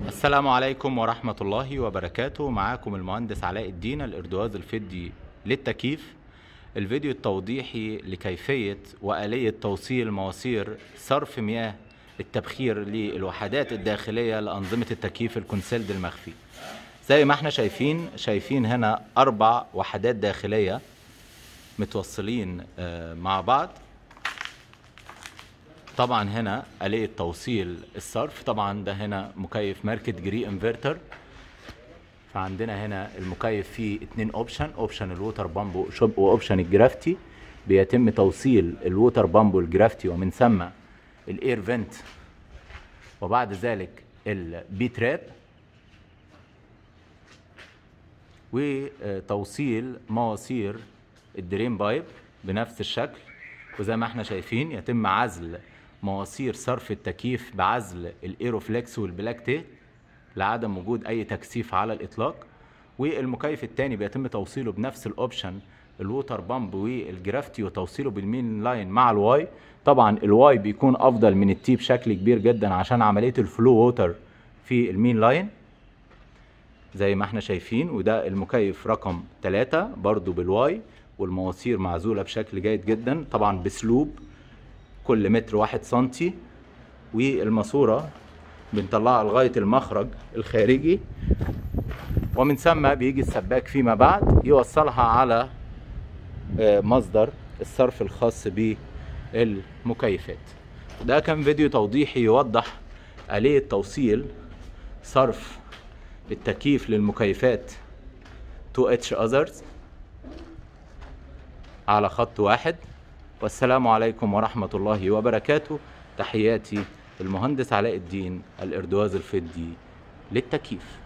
السلام عليكم ورحمة الله وبركاته معاكم المهندس علاء الدين الإردواز الفدي للتكييف الفيديو التوضيحي لكيفية وآلية توصيل مواسير صرف مياه التبخير للوحدات الداخلية لأنظمة التكييف الكونسيلد المخفي زي ما احنا شايفين شايفين هنا أربع وحدات داخلية متوصلين آه، مع بعض طبعا هنا آلية توصيل الصرف طبعا ده هنا مكيف ماركة جري انفرتر فعندنا هنا المكيف فيه اتنين اوبشن اوبشن الووتر بامب وشوب- واوبشن الجرافتي بيتم توصيل الووتر بامب والجرافتي ومن ثم الاير فنت وبعد ذلك البي تراب وتوصيل مواسير الدرين بايب بنفس الشكل وزي ما احنا شايفين يتم عزل مواسير صرف التكييف بعزل الايروفلكس والبلاك تيت لعدم وجود اي تكثيف على الاطلاق والمكيف الثاني بيتم توصيله بنفس الاوبشن الووتر بامب والجرافتي وتوصيله بالمين لاين مع الواي طبعا الواي بيكون افضل من التي بشكل كبير جدا عشان عمليه الفلو ووتر في المين لاين زي ما احنا شايفين وده المكيف رقم 3 برضو بالواي والمواسير معزولة بشكل جيد جدا طبعا بسلوب كل متر واحد سنتي والماسورة بنطلعها لغاية المخرج الخارجي ومن ثم بيجي السباك فيما بعد يوصلها على آه، مصدر الصرف الخاص بالمكيفات ده كان فيديو توضيحي يوضح آلية توصيل صرف التكييف للمكيفات to each others على خط واحد والسلام عليكم ورحمة الله وبركاته تحياتي المهندس علاء الدين الإردواز الفدي للتكييف